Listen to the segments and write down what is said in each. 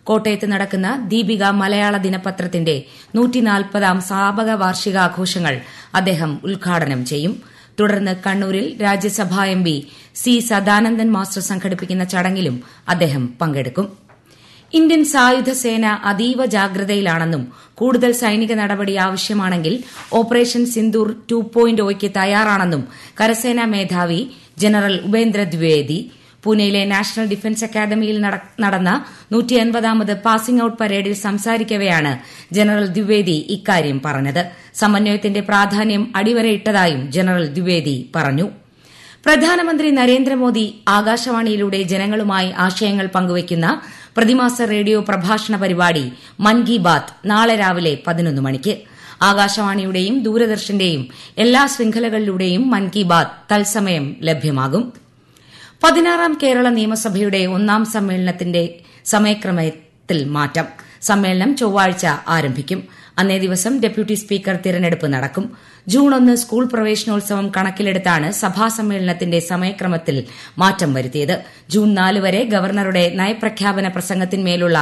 കോട്ടയത്ത് നടക്കുന്ന ദീപിക മലയാള ദിനപത്രത്തിന്റെ നൂറ്റിനാൽപ്പതാം സ്ഥാപക വാർഷികാഘോഷങ്ങൾ അദ്ദേഹം ഉദ്ഘാടനം ചെയ്യും തുടർന്ന് കണ്ണൂരിൽ Rajya Sabha M P C Sadanandan master സംഘടിപ്പിക്കുന്ന ചടങ്ങിലും അദ്ദേഹം പങ്കെടുക്കും ഇന്ത്യൻ സായുധ സേന അതീവ ജാഗ്രതയിലാണെന്നും കൂടുതൽ സൈനിക നടപടി ആവശ്യമാണെങ്കിൽ ഓപ്പറേഷൻ സിന്ദൂർ ടു പോയിന്റ് ഒയ്ക്ക് തയ്യാറാണെന്നും കരസേനാ മേധാവി ജനറൽ ഉപേന്ദ്ര ദ്വിവേദി പൂനെയിലെ നാഷണൽ ഡിഫൻസ് അക്കാദമിയിൽ നടന്ന നൂറ്റിയൻപതാമത് പാസിംഗ് ഔട്ട് പരേഡിൽ സംസാരിക്കവെയാണ് ജനറൽ ദ്വിവേദി ഇക്കാര്യം പറഞ്ഞത് സമന്വയത്തിന്റെ പ്രാധാന്യം അടിവരയിട്ടതായും ജനറൽ ദ്വിവേദി പറഞ്ഞു പ്രധാനമന്ത്രി നരേന്ദ്രമോദി ആകാശവാണിയിലൂടെ ജനങ്ങളുമായി ആശയങ്ങൾ പങ്കുവയ്ക്കുന്ന പ്രതിമാസ റേഡിയോ പ്രഭാഷണ പരിപാടി മൻ കി ബാത്ത് നാളെ രാവിലെ പതിനൊന്ന് മണിക്ക് ആകാശവാണിയുടെയും ദൂരദർശന്റെയും എല്ലാ ശൃംഖലകളിലൂടെയും മൻ കി ബാത്ത് തത്സമയം ലഭ്യമാകും പതിനാറാം കേരള നിയമസഭയുടെ ഒന്നാം സമ്മേളനത്തിന്റെ സമയക്രമത്തിൽ മാറ്റം സമ്മേളനം ചൊവ്വാഴ്ച ആരംഭിക്കും അന്നേ ദിവസം ഡെപ്യൂട്ടി സ്പീക്കർ തിരഞ്ഞെടുപ്പ് നടക്കും ജൂൺ ഒന്ന് സ്കൂൾ പ്രവേശനോത്സവം കണക്കിലെടുത്താണ് സഭാ സമ്മേളനത്തിന്റെ സമയക്രമത്തിൽ മാറ്റം വരുത്തിയത് ജൂൺ നാല് വരെ ഗവർണറുടെ നയപ്രഖ്യാപന പ്രസംഗത്തിന്മേലുള്ള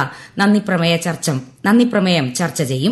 നന്ദിപ്രമേയം ചർച്ച ചെയ്യും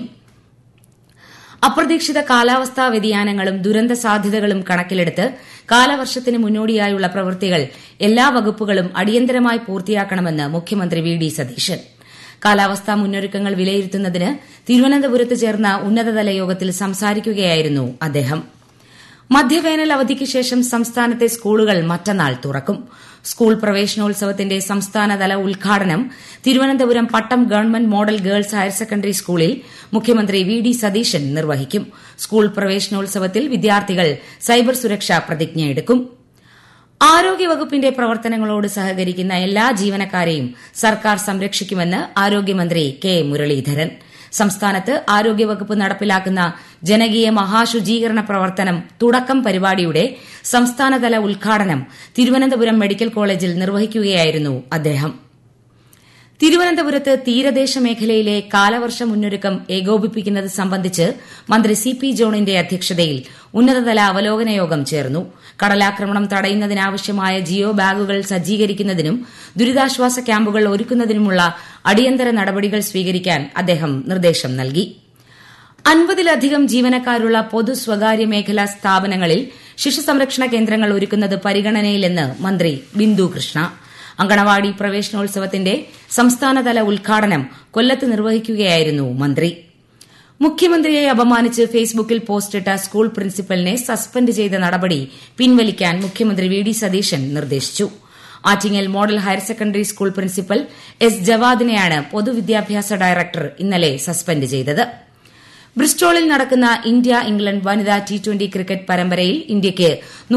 അപ്രതീക്ഷിത കാലാവസ്ഥാ വ്യതിയാനങ്ങളും ദുരന്ത സാധ്യതകളും കണക്കിലെടുത്ത് കാലവർഷത്തിന് മുന്നോടിയായുള്ള പ്രവൃത്തികൾ എല്ലാ വകുപ്പുകളും അടിയന്തരമായി പൂർത്തിയാക്കണമെന്ന് മുഖ്യമന്ത്രി വി ഡി സതീശൻ കാലാവസ്ഥാ മുന്നൊരുക്കങ്ങൾ വിലയിരുത്തുന്നതിന് തിരുവനന്തപുരത്ത് ചേർന്ന ഉന്നതതല യോഗത്തിൽ സംസാരിക്കുകയായിരുന്നു അദ്ദേഹം മധ്യവേനൽ അവധിക്ക് ശേഷം സംസ്ഥാനത്തെ സ്കൂളുകൾ മറ്റന്നാൾ തുറക്കും സ്കൂൾ പ്രവേശനോത്സവത്തിന്റെ സംസ്ഥാനതല ഉദ്ഘാടനം Thiruvananthapuram Pattom government model girls higher secondary സ്കൂളിൽ മുഖ്യമന്ത്രി വി ഡി സതീശൻ നിർവഹിക്കും സ്കൂൾ പ്രവേശനോത്സവത്തിൽ വിദ്യാർത്ഥികൾ സൈബർ സുരക്ഷാ പ്രതിജ്ഞയെടുക്കും ആരോഗ്യവകുപ്പിന്റെ പ്രവർത്തനങ്ങളോട് സഹകരിക്കുന്ന എല്ലാ ജീവനക്കാരെയും സർക്കാർ സംരക്ഷിക്കുമെന്ന് ആരോഗ്യമന്ത്രി കെ മുരളീധരൻ സംസ്ഥാനത്ത് ആരോഗ്യവകുപ്പ് നടപ്പിലാക്കുന്ന ജനകീയ മഹാശുചീകരണ പ്രവർത്തനം തുടക്കം പരിപാടിയുടെ സംസ്ഥാനതല ഉദ്ഘാടനം തിരുവനന്തപുരം മെഡിക്കൽ കോളേജിൽ നിർവഹിക്കുകയായിരുന്നു അദ്ദേഹം തിരുവനന്തപുരത്ത് തീരദേശ മേഖലയിലെ കാലവർഷ മുന്നൊരുക്കം ഏകോപിപ്പിക്കുന്നത് സംബന്ധിച്ച് മന്ത്രി സി പി ജോണിന്റെ അധ്യക്ഷതയിൽ ഉന്നതതല അവലോകന യോഗം ചേർന്നു കടലാക്രമണം തടയുന്നതിനാവശ്യമായ ജിയോ ബാഗുകൾ സജ്ജീകരിക്കുന്നതിനും ദുരിതാശ്വാസ ക്യാമ്പുകൾ ഒരുക്കുന്നതിനുമുള്ള അടിയന്തര നടപടികൾ സ്വീകരിക്കാൻ അദ്ദേഹം നിർദ്ദേശം നൽകി അൻപതിലധികം ജീവനക്കാരുള്ള പൊതു സ്വകാര്യ മേഖലാ സ്ഥാപനങ്ങളിൽ ശിശുസംരക്ഷണ കേന്ദ്രങ്ങൾ ഒരുക്കുന്നത് പരിഗണനയിലെന്ന് മന്ത്രി ബിന്ദു കൃഷ്ണ അങ്കണവാടി പ്രവേശനോത്സവത്തിന്റെ സംസ്ഥാനതല ഉദ്ഘാടനം കൊല്ലത്ത് നിർവഹിക്കുകയായിരുന്നു മന്ത്രി മുഖ്യമന്ത്രിയെ അപമാനിച്ച് ഫേസ്ബുക്കിൽ പോസ്റ്റിട്ട സ്കൂൾ പ്രിൻസിപ്പലിനെ സസ്പെൻഡ് ചെയ്ത നടപടി പിൻവലിക്കാൻ മുഖ്യമന്ത്രി വി ഡി സതീശൻ നിർദ്ദേശിച്ചു Attingal model higher secondary school principal S ജവാദിനെയാണ് പൊതുവിദ്യാഭ്യാസ ഡയറക്ടർ ഇന്നലെ സസ്പെൻഡ് ചെയ്തത് ബ്രിസ്റ്റോളിൽ നടക്കുന്ന ഇന്ത്യ ഇംഗ്ലണ്ട് വനിതാ ടി ട്വന്റി ക്രിക്കറ്റ് പരമ്പരയിൽ ഇന്ത്യയ്ക്ക്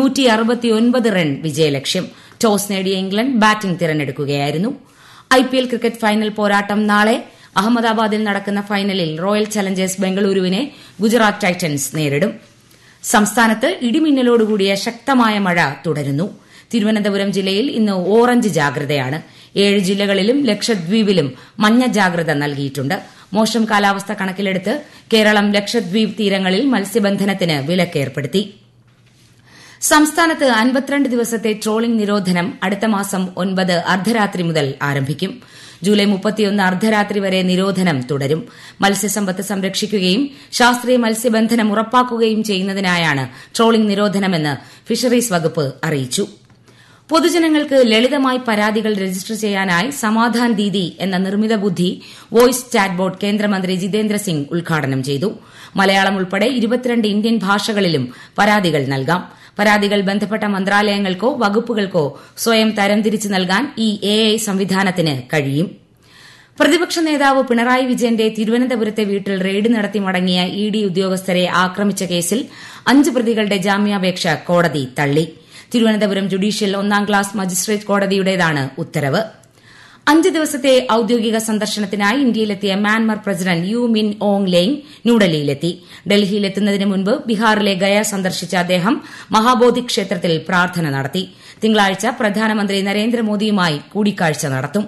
റൺ വിജയലക്ഷ്യം ടോസ് നേടിയ ഇംഗ്ലണ്ട് ബാറ്റിംഗ് തിരഞ്ഞെടുക്കുകയായിരുന്നു ഐപിഎൽ ക്രിക്കറ്റ് ഫൈനൽ പോരാട്ടം നാളെ അഹമ്മദാബാദിൽ നടക്കുന്ന ഫൈനലിൽ റോയൽ ചലഞ്ചേഴ്സ് ബംഗളൂരുവിനെ ഗുജറാത്ത് ടൈറ്റൻസ് നേരിടും സംസ്ഥാനത്ത് ഇടിമിന്നലോടുകൂടിയ ശക്തമായ മഴ തുടരുന്നു തിരുവനന്തപുരം ജില്ലയിൽ ഇന്ന് ഓറഞ്ച് ജാഗ്രതയാണ് ഏഴ് ജില്ലകളിലും ലക്ഷദ്വീപിലും മഞ്ഞ ജാഗ്രത നൽകിയിട്ടുണ്ട് മോശം കാലാവസ്ഥ കണക്കിലെടുത്ത് കേരളം ലക്ഷദ്വീപ് തീരങ്ങളിൽ മത്സ്യബന്ധനത്തിന് വിലക്കേർപ്പെടുത്തി സംസ്ഥാനത്ത് അൻപത്തിരണ്ട് ദിവസത്തെ ട്രോളിംഗ് നിരോധനം അടുത്ത മാസം ഒൻപത് അർദ്ധരാത്രി മുതൽ ആരംഭിക്കും ജൂലൈ മുപ്പത്തിയൊന്ന് അർദ്ധരാത്രി വരെ നിരോധനം തുടരും മത്സ്യസമ്പത്ത് സംരക്ഷിക്കുകയും ശാസ്ത്രീയ മത്സ്യബന്ധനം ഉറപ്പാക്കുകയും ചെയ്യുന്നതിനായാണ് ട്രോളിംഗ് നിരോധനമെന്ന് ഫിഷറീസ് വകുപ്പ് അറിയിച്ചു പൊതുജനങ്ങൾക്ക് ലളിതമായി പരാതികൾ രജിസ്റ്റർ ചെയ്യാനായി സമാധാൻ ദീദി എന്ന നിർമ്മിത ബുദ്ധി വോയിസ് ചാറ്റ്ബോട്ട് കേന്ദ്രമന്ത്രി ജിതേന്ദ്ര സിംഗ് ഉദ്ഘാടനം ചെയ്തു മലയാളം ഉൾപ്പെടെ ഇരുപത്തിരണ്ട് ഇന്ത്യൻ ഭാഷകളിലും പരാതികൾ നൽകാം പരാതികൾ ബന്ധപ്പെട്ട മന്ത്രാലയങ്ങൾക്കോ വകുപ്പുകൾക്കോ സ്വയം തരംതിരിച്ച് നൽകാൻ ഈ എ ഐ സംവിധാനത്തിന് കഴിയും പ്രതിപക്ഷ നേതാവ് പിണറായി വിജയന്റെ തിരുവനന്തപുരത്തെ വീട്ടിൽ റെയ്ഡ് നടത്തി മടങ്ങിയ ഇ ഡി ഉദ്യോഗസ്ഥരെ ആക്രമിച്ച കേസിൽ അഞ്ച് പ്രതികളുടെ ജാമ്യാപേക്ഷ കോടതി തള്ളി തിരുവനന്തപുരം ജുഡീഷ്യൽ ഒന്നാം ക്ലാസ് മജിസ്ട്രേറ്റ് കോടതിയുടേതാണ് ഉത്തരവ് അഞ്ച് ദിവസത്തെ ഔദ്യോഗിക സന്ദർശനത്തിനായി ഇന്ത്യയിലെത്തിയ Myanmar president U Min Aung Hlaing ന്യൂഡൽഹിയിലെത്തി ഡൽഹിയിലെത്തുന്നതിന് മുൻപ് ബീഹാറിലെ ഗയ സന്ദർശിച്ച അദ്ദേഹം മഹാബോധി ക്ഷേത്രത്തിൽ പ്രാർത്ഥന നടത്തി തിങ്കളാഴ്ച പ്രധാനമന്ത്രി നരേന്ദ്രമോദിയുമായി കൂടിക്കാഴ്ച നടത്തും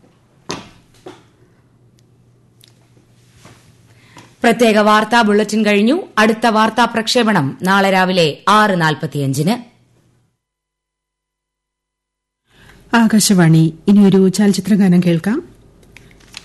പ്രത്യേക വാർത്താ ബുള്ളറ്റിൻ കഴിഞ്ഞു അടുത്ത വാർത്താ പ്രക്ഷേപണം നാളെ രാവിലെ ആറ് നാൽപ്പത്തിയഞ്ചിന് ആകാശവാണി ഇനിയൊരു ചലച്ചിത്രഗാനം കേൾക്കാം